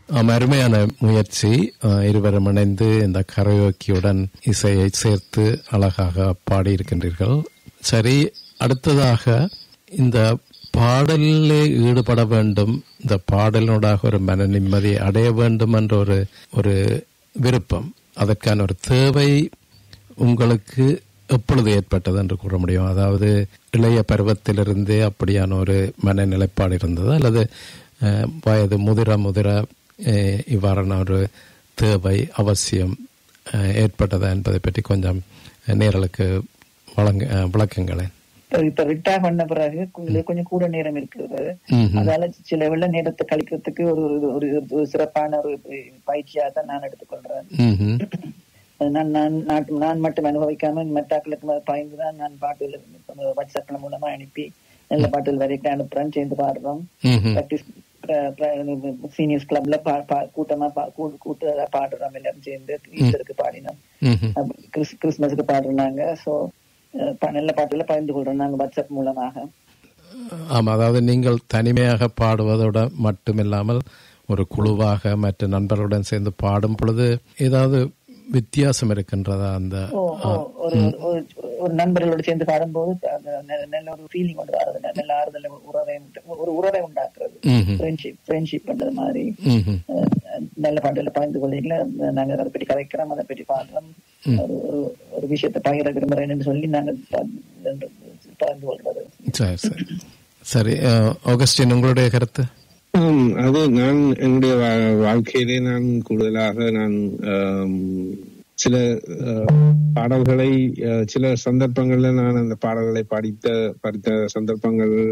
ஆம், அருமையான முயற்சி அஹ், இருவரும் இணைந்து இந்த கரையோக்கியுடன் இசையை சேர்த்து அழகாக பாடியிருக்கின்றீர்கள் சரி அடுத்ததாக இந்த பாடலிலே ஈடுபட வேண்டும் இந்த பாடலினூடாக ஒரு மன நிம்மதி அடைய வேண்டும் என்ற ஒரு ஒரு விருப்பம் அதற்கான ஒரு தேவை உங்களுக்கு எப்பொழுது ஏற்பட்டது என்று கூற முடியும் அதாவது இளைய பருவத்திலிருந்தே அப்படியான ஒரு மனநிலைப்பாடு இருந்தது அல்லது அஹ், வயது முதிர முதிர அஹ், இவ்வாறான ஒரு தேவை அவசியம் அஹ், ஏற்பட்டதா என்பதை பற்றி கொஞ்சம் நேரலுக்கு வழங்க அஹ், விளக்குங்களேன் இப்ப- இப்ப ரிட்டையர் பண்ண பிறகு கொஞ்சம் கொஞ்சம் கூட நேரம் இருக்குது ம்ஹும். அதால சில வெள்ள நேரத்தை கழிக்கிறதுக்கு ஒரு ஒரு- ஒரு ஒரு சிறப்பான ஒரு பயிற்சியா தான் நான் எடுத்துக்கொள்றேன் ம்ஹும். நான் நான் நாட்டு நான் மட்டும் அனுபவிக்காம மற்றாக்களுக்கு பயந்து தான் நான் பாட்டுகள் வாட்ஸ்அப்ல மூலமா அனுப்பி நல்ல பாட்டுகள் வரைக்கும் அனுப்புறேன் சேர்ந்து பாடுறோம் ம்ஹும். பிராக்டிஸ் சீனியர்ஸ் கிளப்ல கூட்டமா பா- கூ- கூட்டமா பாடுறோம் எல்லாரும் சேர்ந்து ஈஸ்டருக்கு பாடினோம் ம்ஹும். அப்ப கிறிஸ் கிறிஸ்மஸுக்கு பாடுறாங்க சோ நல்ல பாட்டுல பகிர்ந்து கொள்றோம் நாங்க வாட்ஸ்அப் மூலமாக ஆமா அதாவது நீங்கள் தனிமையாக பாடுவதோட மட்டுமில்லாமல் ஒரு குழுவாக மற்ற நண்பர்களுடன் சேர்ந்து பாடும் பொழுது ஏதாவது வித்தியாசம் இருக்கின்றதா அந்த ஓ, ஓ, ஒரு ஒரு- ஒரு நண்பர்களோட சேர்ந்து பாடும்போது அது ந- நல்ல ஒரு ஃபீலிங் கொண்டு வரது நல்ல ஆறுதல் உறவை உண்டு- ஒரு உறவை உண்டாக்குறது ம்ஹும். ஃப்ரெண்ட்ஷிப் ஃப்ரெண்ட்ஷிப் பண்றது மாதிரி ம்ஹும். அஹ், நல்ல பாட்டுல பகிர்ந்து கொள்ளைங்கள நாங்க அதை பற்றி கதைக்கிறோம் அதை பற்றி பாடுறோம் ஒரு ஒரு- ஒரு விஷயத்தை பகிர விரும்புறேன்னு சொல்லி நாங்க ப- பகிர்ந்து கொள்றது சரி சரி சரி அஹ், ஆகஸ்டின் உங்களுடைய கருத்து ஆம், அது நான் என்னுடைய வா- வாழ்க்கையிலே நான் கூடுதலாக நான் ஆம், சில அஹ், பாடல்களை அஹ், சில சந்தர்ப்பங்கள்ல நான் அந்த பாடல்களை படித்த படித்த சந்தர்ப்பங்கள்